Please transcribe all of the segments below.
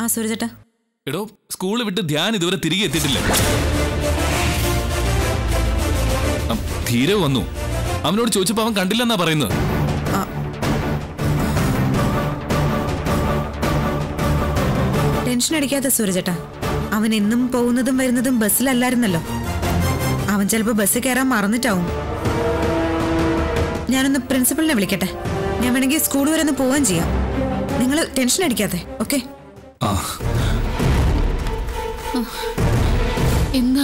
സൂരജേട്ടാ എടോ സ്കൂൾ വിട്ട് ധ്യാൻ ഇതുവരെ തിരികെ എത്തിയിട്ടില്ല അം, ധീര വന്നു അവനോട് ചോദിച്ചപ്പോ അവൻ കണ്ടില്ലെന്നാ പറയുന്നത് ടെൻഷൻ അടിക്കാത്ത സൂരജേട്ടാ അവൻ എന്നും പോകുന്നതും വരുന്നതും ബസ്സിലല്ലായിരുന്നല്ലോ അവൻ ചിലപ്പോ ബസ്സിൽ കയറാൻ മറന്നിട്ടാവും ഞാനൊന്ന് പ്രിൻസിപ്പലിനെ വിളിക്കട്ടെ ഞാൻ വേണമെങ്കിൽ സ്കൂൾ വരെ ഒന്ന് പോവുകയും ചെയ്യാം നിങ്ങൾ ടെൻഷൻ അടിക്കാതെ ഓക്കെ ആ എന്നാ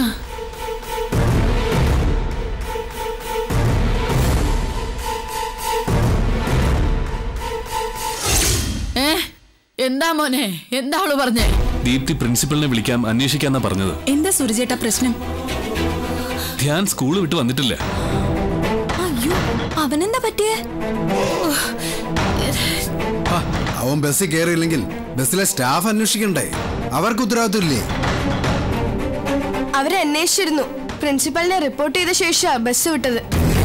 ഏ എന്താ മോനെ എന്താ അവള് പറഞ്ഞേ ദീപ്തി പ്രിൻസിപ്പലിനെ വിളിക്കാം അന്വേഷിക്കാന്നാ പറഞ്ഞത് എന്താ സുരജേട്ടാ പ്രശ്നം ധ്യാൻ സ്കൂൾ വിട്ട് വന്നിട്ടില്ല അയ്യോ അവനെന്താ പറ്റിയേ ആ, അവൻ ബസ്സിൽ കയറിയില്ലെങ്കിൽ ബസ്സിലെ സ്റ്റാഫ് അന്വേഷിക്കണ്ടേ അവർക്ക് ഉത്തരവാദിത്വമില്ലേ അവരെ അന്വേഷിച്ചിരുന്നു പ്രിൻസിപ്പലിനെ റിപ്പോർട്ട് ചെയ്ത ശേഷമാണ് ബസ് വിട്ടത്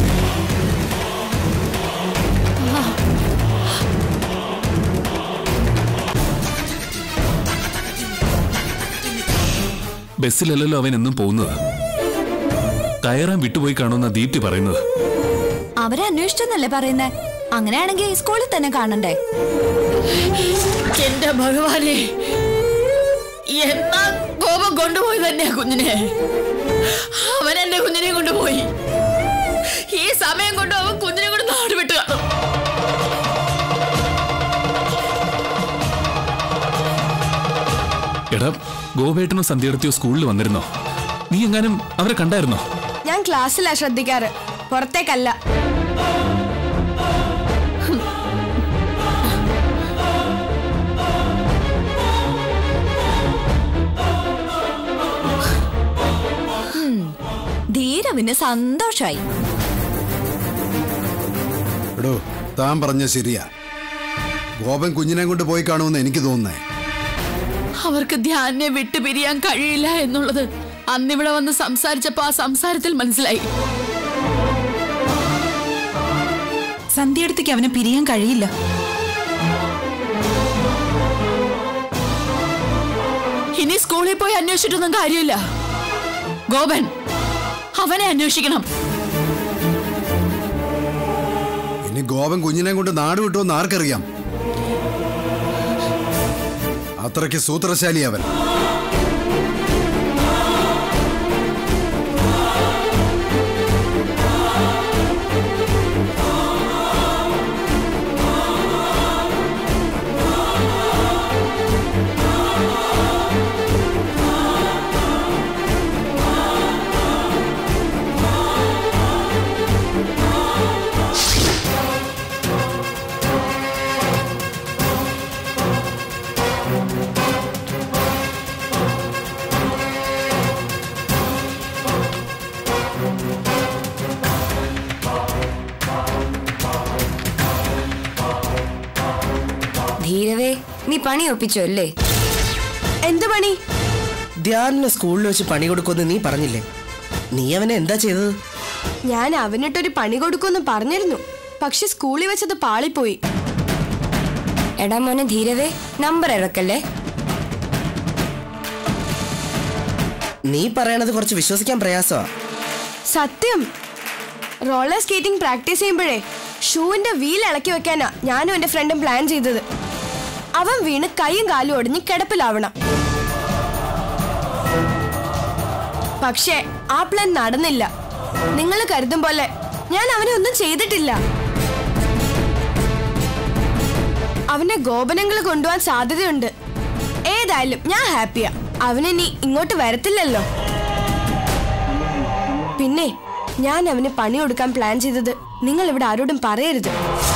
ബസ്സിലല്ലല്ലോ അവൻ എന്നും പോകുന്നത് കയറാൻ വിട്ടുപോയി കാണുന്ന ദീപ്തി പറയുന്നത് അവരെ അന്വേഷിച്ചെന്നല്ലേ പറയുന്നേ അങ്ങനെയാണെങ്കിൽ സ്കൂളിൽ തന്നെ കാണണ്ടേ എന്റെ ഭഗവാനെ എന്നാ കോപം കൊണ്ടുപോയി തന്നെയാ കുഞ്ഞിനെ അവൻ എന്റെ കുഞ്ഞിനെ കൊണ്ടുപോയി ഈ സമയം കൊണ്ട് അവൻ കുഞ്ഞിനെ കൊണ്ട് നാട് വിട്ട് കാണും എടാ ഗോപേട്ടനോ സന്ധ്യടത്തിയോ സ്കൂളിൽ വന്നിരുന്നോ നീ എങ്ങാനും അവരെ കണ്ടായിരുന്നോ ഞാൻ ക്ലാസ്സിലാ ശ്രദ്ധിക്കാറ് പുറത്തേക്കല്ല ധീരവിന് സന്തോഷായി എടോ താൻ പറഞ്ഞ ശരിയാ ഗോപൻ കുഞ്ഞിനെ കൊണ്ട് പോയി കാണുമെന്ന് എനിക്ക് തോന്നുന്നേ അവർക്ക് ധ്യാനെ വിട്ടു പിരിയാൻ കഴിയില്ല എന്നുള്ളത് അന്നിവിടെ വന്ന് സംസാരിച്ചപ്പോ ആ സംസാരത്തിൽ മനസ്സിലായി സന്ധ്യയടുത്തേക്ക് അവനെ പിരിയാൻ കഴിയില്ല ഇനി സ്കൂളിൽ പോയി അന്വേഷിച്ചിട്ടൊന്നും കാര്യമില്ല ഗോപൻ അവനെ അന്വേഷിക്കണം ഇനി ഗോപൻ കുഞ്ഞിനെ കൊണ്ട് നാട് വിട്ടുമെന്ന് ആർക്കറിയാം അത്രയ്ക്ക് സൂത്രശാലി അവൻ ധീരവേ നീ പണി ഒപ്പിച്ചോ അല്ലേ എന്ത് പണി ധ്യാനിന് സ്കൂളിൽ വെച്ച് പണി കൊടുക്കുമെന്ന് നീ പറഞ്ഞില്ലേ നീ അവനെ എന്താ ചെയ്തത് ഞാൻ അവനിട്ടൊരു പണി കൊടുക്കുമെന്ന് പറഞ്ഞിരുന്നു പക്ഷെ സ്കൂളിൽ വെച്ചത് പാളിപ്പോയി എടാ മോനെ ധീരവേ നമ്പർ ഇറക്കല്ലേ നീ പറയണത് കുറച്ച് വിശ്വസിക്കാൻ പ്രയാസമാ സത്യം റോളർ സ്കേറ്റിംഗ് പ്രാക്ടീസ് ചെയ്യുമ്പോഴേ ഷൂവിന്റെ വീൽ ഇളക്കി വെക്കാനാ ഞാനും എന്റെ ഫ്രണ്ടും പ്ലാൻ ചെയ്തത് അവൻ വീണ് കൈയും കാലും ഒടിഞ്ഞ് കിടപ്പിലാവണം പക്ഷേ ആ പ്ലാൻ നടന്നില്ല നിങ്ങൾ കരുതും പോലെ ഞാൻ അവനെ ഒന്നും ചെയ്തിട്ടില്ല അവനെ ഗോപനങ്ങൾ കൊണ്ടുപോകാൻ സാധ്യതയുണ്ട് ഏതായാലും ഞാൻ ഹാപ്പിയാ അവനിനി ഇങ്ങോട്ട് വരത്തില്ലല്ലോ പിന്നെ ഞാൻ അവന് പണി കൊടുക്കാൻ പ്ലാൻ ചെയ്തത് നിങ്ങൾ ഇവിടെ ആരോടും പറയരുത്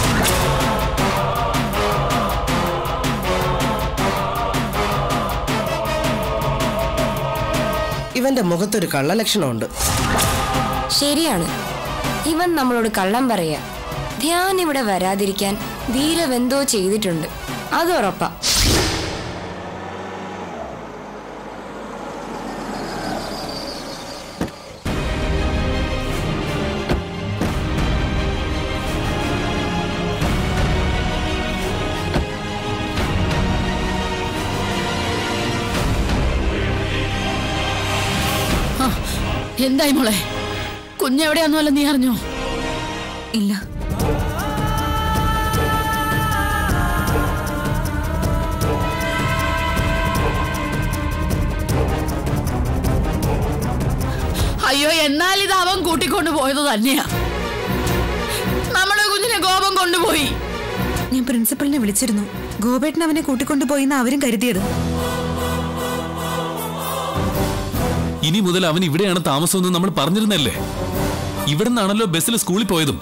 ഇവന്റെ മുഖത്തൊരു കള്ളലക്ഷണമുണ്ട് ശരിയാണ് ഇവൻ നമ്മളോട് കള്ളം പറയാ ധ്യാൻ ഇവിടെ വരാതിരിക്കാൻ ധീരവെന്തോ ചെയ്തിട്ടുണ്ട് അത് ഉറപ്പാ എന്തായി മോളെ കുഞ്ഞെവിടെയാന്നുമല്ല നീ അറിഞ്ഞോ ഇല്ല അയ്യോ എന്നാൽ ഇത് അവൻ കൂട്ടിക്കൊണ്ടു പോയത് തന്നെയാ നമ്മുടെ കുഞ്ഞിനെ കോപം കൊണ്ടുപോയി ഞാൻ പ്രിൻസിപ്പലിനെ വിളിച്ചിരുന്നു ഗോപേട്ടൻ അവനെ കൂട്ടിക്കൊണ്ടുപോയി എന്ന് അവരും കരുതിയത് ഇനി മുതൽ അവൻ ഇവിടെയാണ് താമസമെന്ന് നമ്മൾ പറഞ്ഞിരുന്നല്ലേ ഇവിടെ നിന്നാണല്ലോ ബസ്സിൽ സ്കൂളിൽ പോയതും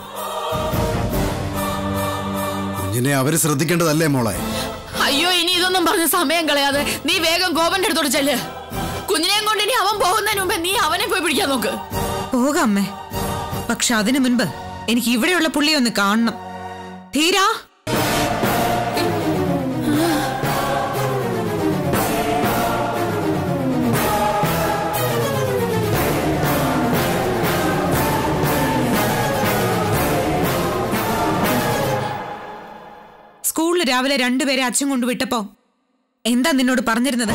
കുഞ്ഞിനെ അവര് ശ്രദ്ധിക്കേണ്ടതല്ലേ മോളെ അയ്യോ ഇനി ഇതൊന്നും പറഞ്ഞ് സമയം കളയാതെ നീ വേഗം ഗോപന്റെ അടുത്തോട് ചെല്ല് കുഞ്ഞിനെയും കൊണ്ട് ഇനി അവൻ പോകുന്നതിന് മുമ്പേ നീ അവനെ പോയി പിടിക്കാൻ നോക്ക് പോകാം അമ്മേ പക്ഷെ അതിനു മുൻപ് എനിക്ക് ഇവിടെയുള്ള പുള്ളിയെ ഒന്ന് കാണണം ധീരാ സ്കൂളിൽ രാവിലെ രണ്ടുപേരെ അച്ഛൻ കൊണ്ട് വിട്ടപ്പോ എന്താ നിന്നോട് പറഞ്ഞിരുന്നത്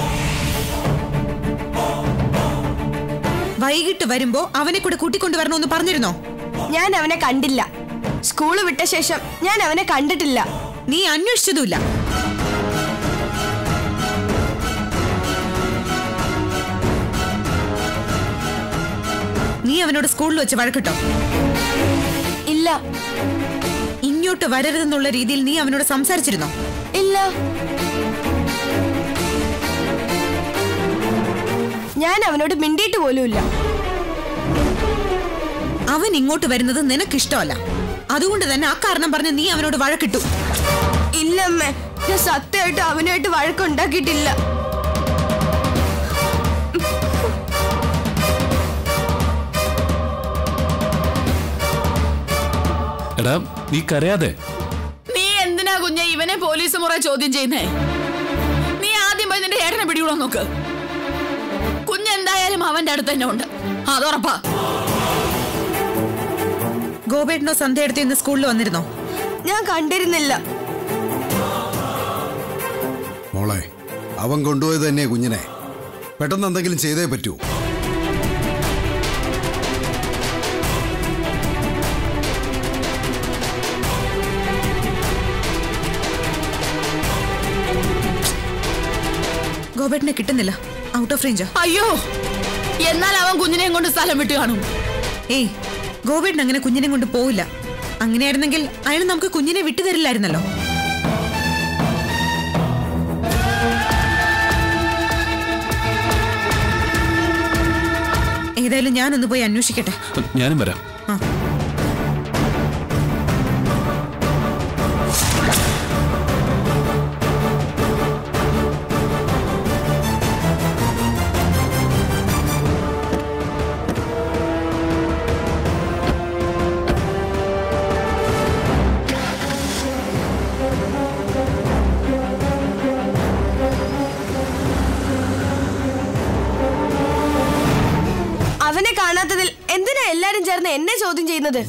വൈകിട്ട് വരുമ്പോ അവനെ കൂടെ കൂട്ടിക്കൊണ്ടുവരണമെന്ന് പറഞ്ഞിരുന്നോ ഞാൻ അവനെ കണ്ടില്ല സ്കൂള് വിട്ട ശേഷം ഞാൻ അവനെ കണ്ടിട്ടില്ല നീ അന്വേഷിച്ചതുമില്ല നീ അവനോട് സ്കൂളിൽ വെച്ച് വഴക്കിട്ടോ ഇല്ല ഇങ്ങോട്ട് വരരുതെന്നുള്ള രീതിയിൽ നീ അവനോട് സംസാരിച്ചിരുന്നോ ഇല്ല ഞാൻ അവനോട് മിണ്ടിയിട്ട് പോലുമില്ല അവൻ ഇങ്ങോട്ട് വരുന്നത് നിനക്കിഷ്ടമല്ല അതുകൊണ്ട് തന്നെ ആ കാരണം പറഞ്ഞ് നീ അവനോട് വഴക്കിട്ടു ഇല്ലമ്മേ ഞാൻ സത്യമായിട്ട് അവനുമായിട്ട് വഴക്കുണ്ടാക്കിയിട്ടില്ല എടാ നീ കരയാതെ നീ എന്തിനാ കുഞ്ഞെ ഇവനെ പോലീസ് മുറ ചോദ്യം ചെയ്യുന്നേ നീ ആദ്യം പോയി നിന്റെ ഏട്ടനെ പിടികൂടാൻ നോക്ക് കുഞ്ഞെന്തായാലും അവന്റെ അടുത്ത് തന്നെ ഉണ്ട് അതുറപ്പാ ഗോപേട്ടനോ സന്ധ്യയെടുത്ത് ഇന്ന് സ്കൂളിൽ വന്നിരുന്നോ ഞാൻ കണ്ടിരുന്നില്ല മോളെ അവൻ കൊണ്ടുപോയത് തന്നെ കുഞ്ഞിനെ പെട്ടെന്ന് എന്തെങ്കിലും ചെയ്തേ പറ്റൂ ഗോപേട്ടനെ കിട്ടുന്നില്ല ഔട്ട് ഓഫ് റേഞ്ചാ അയ്യോ എന്നാൽ അവൻ കുഞ്ഞിനെയും കൊണ്ട് സ്ഥലം വിട്ട് കാണും ഏയ് ഗോപേട്ടൻ അങ്ങനെ കുഞ്ഞിനെ കൊണ്ട് പോവില്ല അങ്ങനെയായിരുന്നെങ്കിൽ അയാൾ നമുക്ക് കുഞ്ഞിനെ വിട്ടുതരില്ലായിരുന്നല്ലോ ഏതായാലും ഞാനൊന്ന് പോയി അന്വേഷിക്കട്ടെ ഞാനും വരാം അവനെ കാണാത്തതിൽ എന്തിനാ എല്ലാരും ചേർന്ന് എന്നെ ചോദ്യം ചെയ്യുന്നത്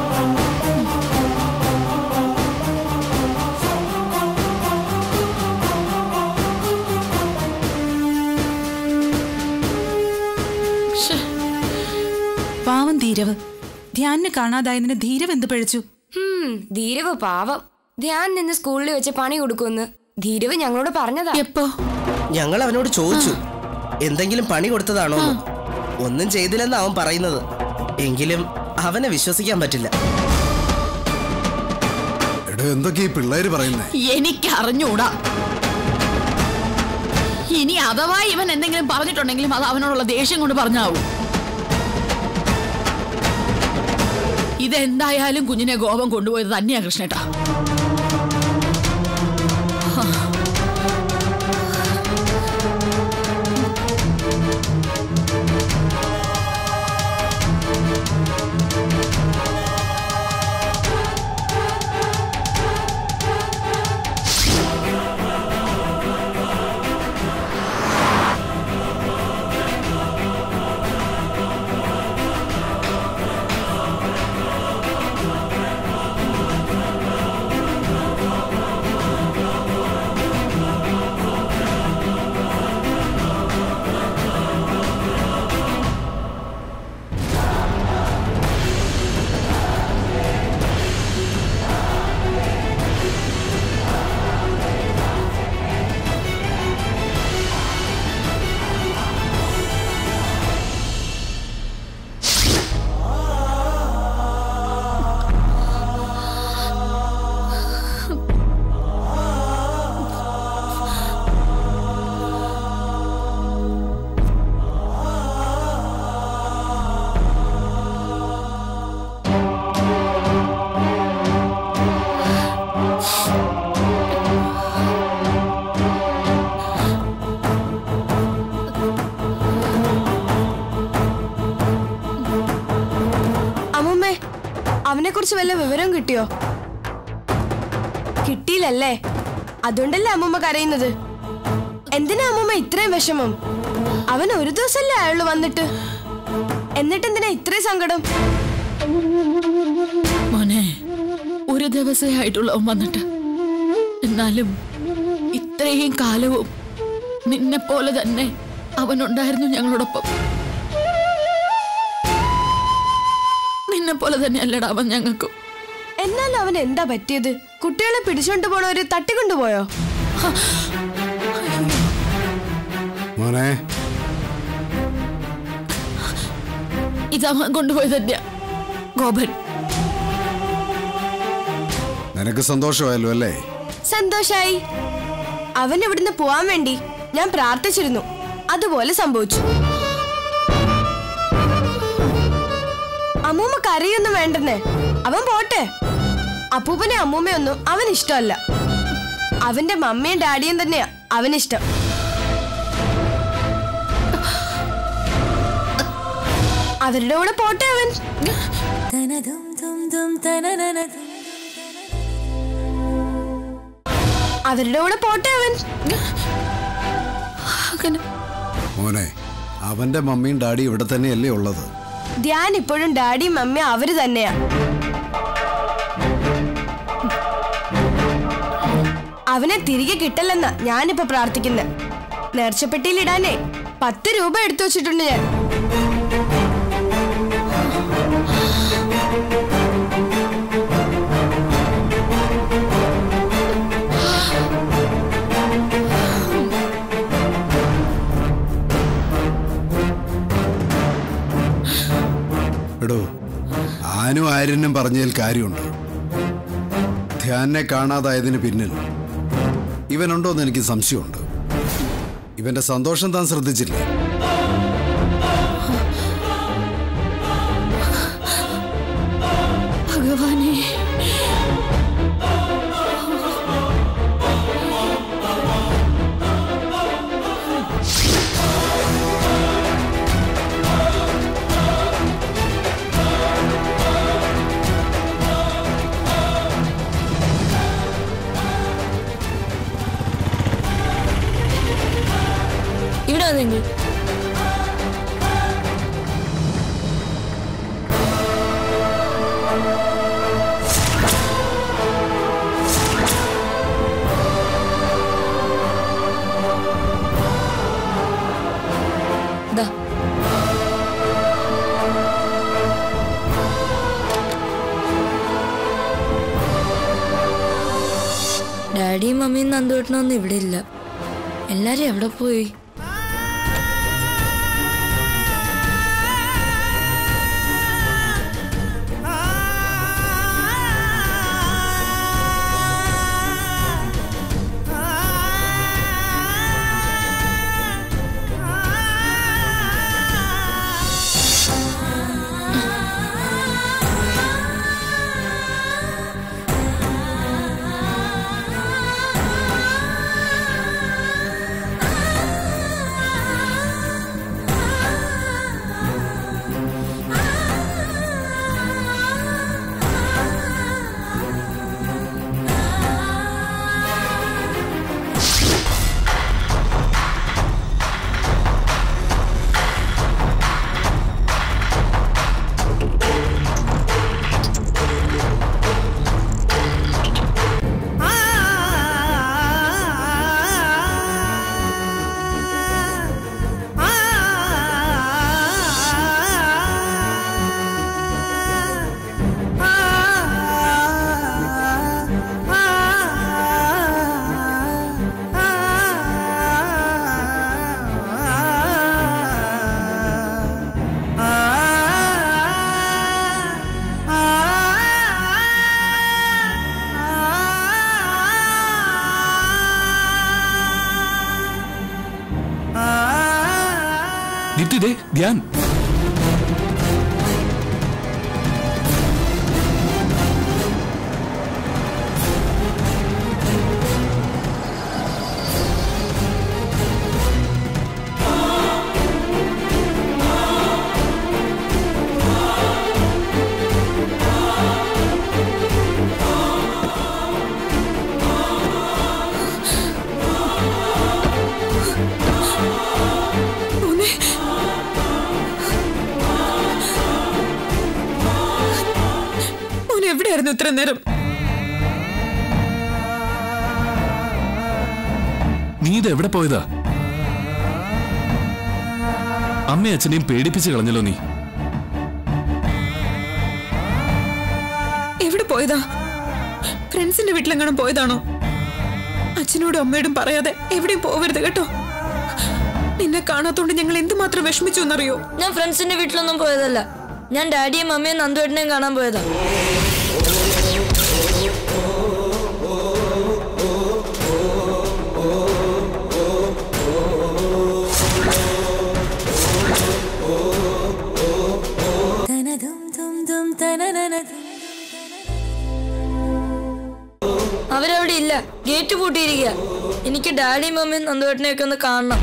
പാവം ധീരവ് ധ്യാനിനെ കാണാതായതിന് ധീരവ് എന്ത് പഴിച്ചു ഹും, ധീരവ് പാവം ധ്യാൻ നിന്ന് സ്കൂളിൽ വെച്ച് പണി കൊടുക്കുമെന്ന് ധീരവ് ഞങ്ങളോട് പറഞ്ഞതാ എപ്പോ ഞങ്ങൾ അവനോട് ചോദിച്ചു എന്തെങ്കിലും പണി കൊടുത്തതാണോ എന്ന്. ഒന്നും ചെയ്തില്ലെന്ന് അവൻ പറയുന്നത് എങ്കിലും അവനെ വിശ്വസിക്കാൻ പറ്റില്ല എടോ എന്തൊക്കെ ഈ പിള്ളേര് പറയുന്നേ എനിക്ക് അറിഞ്ഞൂടാ ഇനി അഥവാ ഇവൻ എന്തെങ്കിലും പറഞ്ഞിട്ടുണ്ടെങ്കിലും അത് അവനോടുള്ള ദേഷ്യം കൊണ്ട് പറഞ്ഞാവും ഇതെന്തായാലും കുഞ്ഞിനെ ഗോപം കൊണ്ടുപോയത് തന്നെയാ കൃഷ്ണേട്ടാ അവനെ കുറിച്ച് വല്ല വിവരം കിട്ടിയോ കിട്ടിയില്ലല്ലേ അതുകൊണ്ടല്ലേ അമ്മൂമ്മ കരയുന്നത് എന്തിനാ അമ്മൂമ്മ ഇത്രയും വിഷമം അവൻ ഒരു ദിവസമല്ലേ അയാള് വന്നിട്ട് എന്നിട്ടെന്തിനാ ഇത്രയും സങ്കടം മോനെ ഒരു ദിവസമേ ആയിട്ടുള്ള അവൻ വന്നിട്ട് എന്നാലും ഇത്രയും കാലവും നിന്നെ പോലെ തന്നെ അവനുണ്ടായിരുന്നു ഞങ്ങളോടൊപ്പം നിന്നെ പോലെ തന്നെ അല്ലടാ അവൻ ഞങ്ങൾക്കും എന്നാലും അവൻ എന്താ പറ്റിയത് കുട്ടികളെ പിടിച്ചോണ്ട് പോണവര് തട്ടിക്കൊണ്ടുപോയോ മോനെ ഇത് അവൻ കൊണ്ടുപോയി തന്നെയാ ഗോപൻ നിനക്ക് സന്തോഷമായല്ലോ അല്ലേ സന്തോഷായി അവൻ ഇവിടുന്ന് പോവാൻ വേണ്ടി ഞാൻ പ്രാർത്ഥിച്ചിരുന്നു അതുപോലെ സംഭവിച്ചു അമ്മൂമ്മ കരയൊന്നും വേണ്ടെന്നേ അവൻ പോട്ടെ അപ്പൂപ്പനെ അമ്മൂമ്മയൊന്നും അവൻ ഇഷ്ടമല്ല അവന്റെ മമ്മിയും ഡാഡിയും തന്നെയാ അവനിഷ്ടം അവരുടെ കൂടെ പോട്ടെ അവൻ അവരുടെ കൂടെ പോട്ടെ അവൻ അങ്ങനെ മോനെ അവന്റെ മമ്മിയും ഡാഡിയും ഇവിടെ തന്നെയല്ലേ ഉള്ളത് ധ്യാൻ ഇപ്പോഴും ഡാഡിയും മമ്മിയും അവര് തന്നെയാ അവനെ തിരികെ കിട്ടല്ലെന്നാ ഞാനിപ്പോ പ്രാർത്ഥിക്കുന്നത് നേർച്ചപ്പെട്ടിയിലിടാനേ പത്ത് രൂപ എടുത്തു വെച്ചിട്ടുണ്ട് ഞാൻ എടോ ആനും ആര്യനും പറഞ്ഞതിൽ കാര്യമുണ്ട് ധ്യാനെ കാണാതായതിന് പിന്നിൽ ഇവനുണ്ടോന്ന് എനിക്ക് സംശയമുണ്ട് ഇവന്റെ സന്തോഷം താൻ ശ്രദ്ധിച്ചില്ലേ ഭഗവാനെ ഇവിടെ വന്നെങ്കിൽ ദാ. ഡാഡിയും മമ്മിയും നന്ദുവേട്ടനൊന്നും ഇവിടെ ഇല്ല എല്ലാരും എവിടെ പോയി നിത്യതേ ധ്യാൻ എവിടെയായിരുന്നു ഇത്ര നേരം നീ ഇത് എവിടെ പോയതാ അമ്മയും അച്ഛനെയും പേടിപ്പിച്ച് കളഞ്ഞല്ലോ നീ എവിടെ പോയതാ ഫ്രണ്ട്സിന്റെ വീട്ടിലെങ്ങാനും പോയതാണോ അച്ഛനോടും അമ്മയോടും പറയാതെ എവിടെയും പോവരുത് കേട്ടോ നിന്നെ കാണാത്തോണ്ട് ഞങ്ങൾ എന്തുമാത്രം വിഷമിച്ചു എന്നറിയോ ഞാൻ ഫ്രണ്ട്സിന്റെ വീട്ടിലൊന്നും പോയതല്ല ഞാൻ ഡാഡിയും മമ്മിയും നന്ദുവേട്ടനെയും കാണാൻ പോയതാ അവരവിടെ ഇല്ല ഗേറ്റ് പൂട്ടിയിരിക്കുക എനിക്ക് ഡാഡിയും മമ്മിയും നന്ദുവേട്ടനെയൊക്കെ ഒന്ന് കാണണം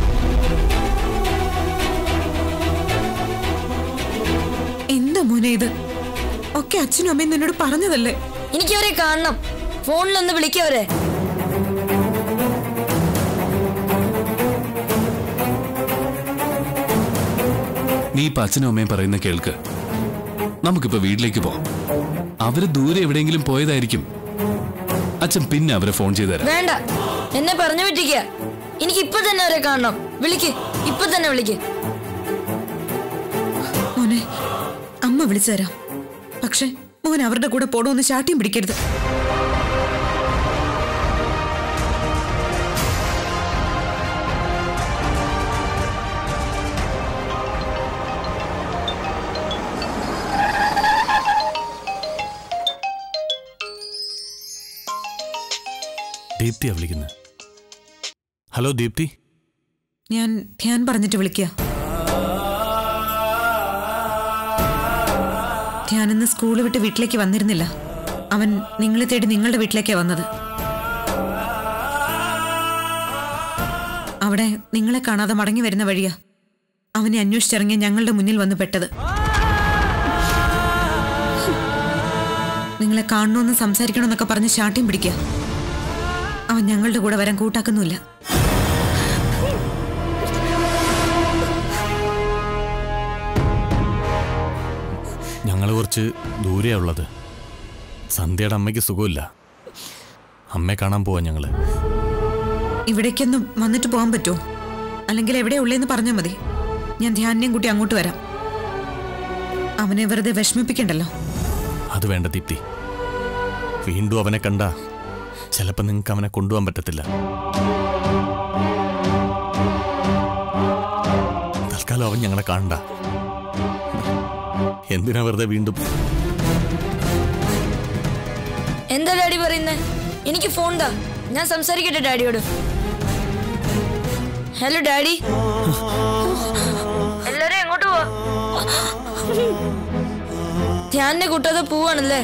എന്താ മോനെ ഇത് ഒക്കെ അച്ഛനും അമ്മയും നിന്നോട് പറഞ്ഞതല്ലേ എനിക്ക് അവരെ കാണണം ഫോണിലൊന്ന് വിളിക്കവരെ നീ ഇപ്പൊ അച്ഛനും അമ്മയും പറയുന്ന കേൾക്ക് നമുക്കിപ്പോ വീട്ടിലേക്ക് പോവാം അവര് ദൂരെ എവിടെയെങ്കിലും പോയതായിരിക്കും അച്ഛൻ പിന്നെ അവരെ ഫോൺ ചെയ്തു തരാം വേണ്ട എന്നെ പറഞ്ഞു പറ്റിക്ക എനിക്ക് ഇപ്പൊ തന്നെ അവരെ കാണണം വിളിക്ക് ഇപ്പൊ തന്നെ വിളിക്ക് മോനെ അമ്മ വിളിച്ചു തരാം പക്ഷെ മോൻ അവരുടെ കൂടെ പോടോന്ന് ശാഠ്യം പിടിക്കരുത് ദീപ്തിയാ വിളിക്കുന്നത് ഹലോ ദീപ്തി ഞാൻ ധ്യാൻ പറഞ്ഞിട്ട് വിളിക്കുക ധ്യാൻ ഇന്ന് സ്കൂൾ വിട്ട് വീട്ടിലേക്ക് വന്നിരുന്നില്ല അവൻ നിങ്ങളെ തേടി നിങ്ങളുടെ വീട്ടിലേക്കാ വന്നത് അവിടെ നിങ്ങളെ കാണാതെ മടങ്ങി വരുന്ന വഴിയാ അവനെ അന്വേഷിച്ചിറങ്ങിയ ഞങ്ങളുടെ മുന്നിൽ വന്ന് പെട്ടത് നിങ്ങളെ കാണണമെന്ന് സംസാരിക്കണമെന്നൊക്കെ പറഞ്ഞ് ശാഠ്യം പിടിക്കുക അവൻ ഞങ്ങളുടെ കൂടെ വരാൻ കൂട്ടാക്കുന്നുമില്ല ഞങ്ങൾ കുറച്ച് ദൂരെയാ ഉള്ളത് സന്ധ്യയുടെ അമ്മയ്ക്ക് സുഖമില്ല അമ്മയെ കാണാൻ പോവാ ഞങ്ങള് ഇവിടേക്കൊന്നും വന്നിട്ട് പോകാൻ പറ്റുമോ അല്ലെങ്കിൽ എവിടെ ഉള്ളേന്ന് പറഞ്ഞാൽ മതി ഞാൻ ധ്യാനിനെയും കൂട്ടി അങ്ങോട്ട് വരാം അവനെ വെറുതെ വിഷമിപ്പിക്കണ്ടല്ലോ അത് വേണ്ട ദീപ്തി വീണ്ടും അവനെ കണ്ട ചിലപ്പോൾ നിങ്ങൾക്ക് അവനെ കൊണ്ടുപോകാൻ പറ്റത്തില്ല തൽക്കാലം അവൻ ഞങ്ങളെ കാണണ്ട എന്തിനാ വെറുതെ വീണ്ടും എന്താ ഡാഡി പറയുന്നേ എനിക്ക് ഫോൺ താ ഞാൻ സംസാരിക്കട്ടെ ഡാഡിയോട് ഹലോ ഡാഡി എല്ലാരും എങ്ങോട്ട് പോവാ ധ്യാനെ കൂട്ടാതെ പോവാണല്ലേ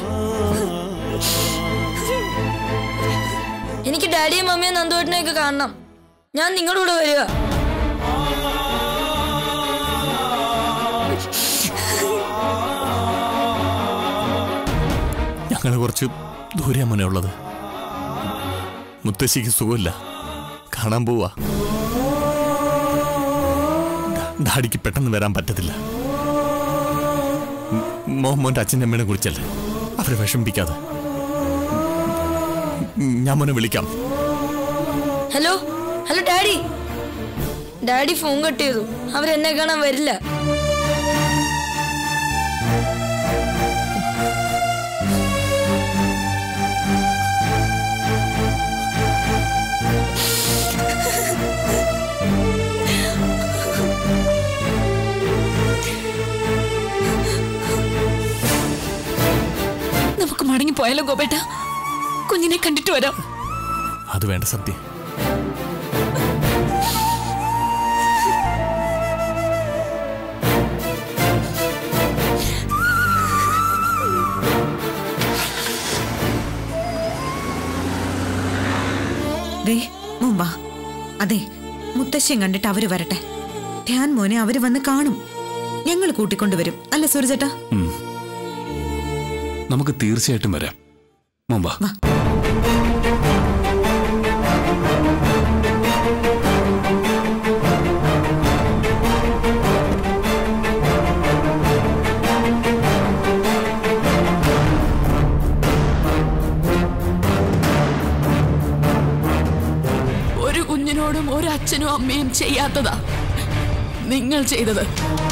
എനിക്ക് ഡാഡിയും മമ്മിയും നന്ദുവേട്ടനെയൊക്കെ കാണണം ഞാൻ നിങ്ങളുടെ കൂടെ വരിക ഞങ്ങൾ കുറച്ച് ദൂരെയാ മോനെ ഉള്ളത് മുത്തശ്ശിക്ക് സുഖമില്ല കാണാൻ പോവാ ഡാ- ഡാഡിക്ക് പെട്ടെന്ന് വരാൻ പറ്റത്തില്ല മ്- മോൻ മോൻ്റെ അച്ഛൻ്റെ അമ്മേനെ കുറിച്ചല്ലേ അവരെ വിഷമിപ്പിക്കാതെ ഉം, ഞാൻ മോനെ വിളിക്കാം hello hello daddy daddy phone cut ചെയ്തു അവരെന്നെ കാണാൻ വരില്ല നമുക്ക് മടങ്ങി പോയാലോ ഗോപേട്ട കുഞ്ഞിനെ കണ്ടിട്ട് വരാം അത് വേണ്ട സത്യം ദേ മുമ്പാ അതെ മുത്തശ്ശിയും കണ്ടിട്ട് അവര് വരട്ടെ ധ്യാൻ മോനെ അവര് വന്ന് കാണും ഞങ്ങൾ കൂട്ടിക്കൊണ്ടുവരും അല്ലേ സൂരജേട്ടാ ഉം. നമുക്ക് തീർച്ചയായിട്ടും വരാം മുമ്പാ വാ അച്ഛനും അമ്മയും ചെയ്യാത്തതാ നിങ്ങൾ ചെയ്തത്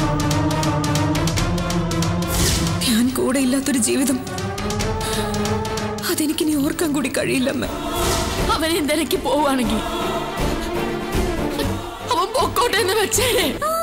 ഞാൻ കൂടെ ഇല്ലാത്തൊരു ജീവിതം അതെനിക്കിനി ഓർക്കാൻ കൂടി കഴിയില്ലമ്മ അവൻ എന്തിനക്ക് പോവാണെങ്കിൽ അവൻ പൊക്കോട്ടെ എന്ന് വെച്ചേരെ